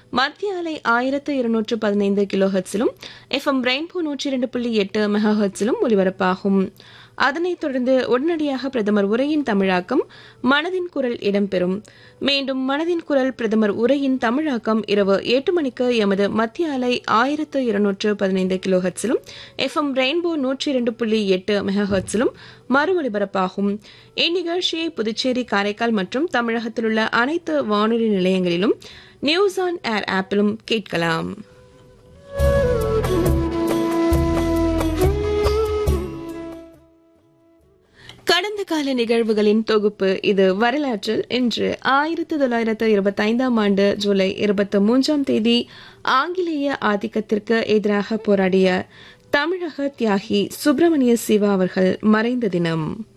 மத்திய அலை ஆயிரத்து இருநூற்று பதினைந்து கிலோ ஹெர்ட்ஸிலும் எஃப்எம் ரெயின்போ நூற்றி இரண்டு புள்ளி எட்டு மெகா ஹெர்ட்ஸிலும் ஒலிபரப்பாகும் அதனைத் தொடர்ந்து உடனடியாக பிரதமர் உரையின் தமிழாக்கம் மனதின் குரல் இடம்பெறும் மீண்டும் மனதின் குரல் பிரதமர் உரையின் தமிழாக்கம் இரவு எட்டு மணிக்கு எமது மத்திய அலை ஆயிரத்து இருநூற்று பதினைந்து கிலோ ஹெர்ட்ஸிலும் எஃப்எம் ரெயின்போ நூற்றி இரண்டு புள்ளி எட்டு மெகா ஹெர்ட்ஸிலும் மறு ஒலிபரப்பாகும் இந்நிகழ்ச்சியை புதுச்சேரி காரைக்கால் மற்றும் தமிழகத்தில் உள்ள அனைத்து வானொலி நிலையங்களிலும் நியூஸ் ஆன் ஏர் ஆப்பிலும் கேட்கலாம் கடந்த கால நிகழ்வுகளின் தொகுப்பு இது வரலாற்றில் இன்று ஆயிரத்தி தொள்ளாயிரத்து இருபத்தைந்தாம் ஆண்டு ஜூலை இருபத்தி மூன்றாம் தேதி ஆங்கிலேய ஆதிக்கத்திற்கு எதிராக போராடிய தமிழக தியாகி சுப்பிரமணிய சிவா அவர்கள் மறைந்த தினம்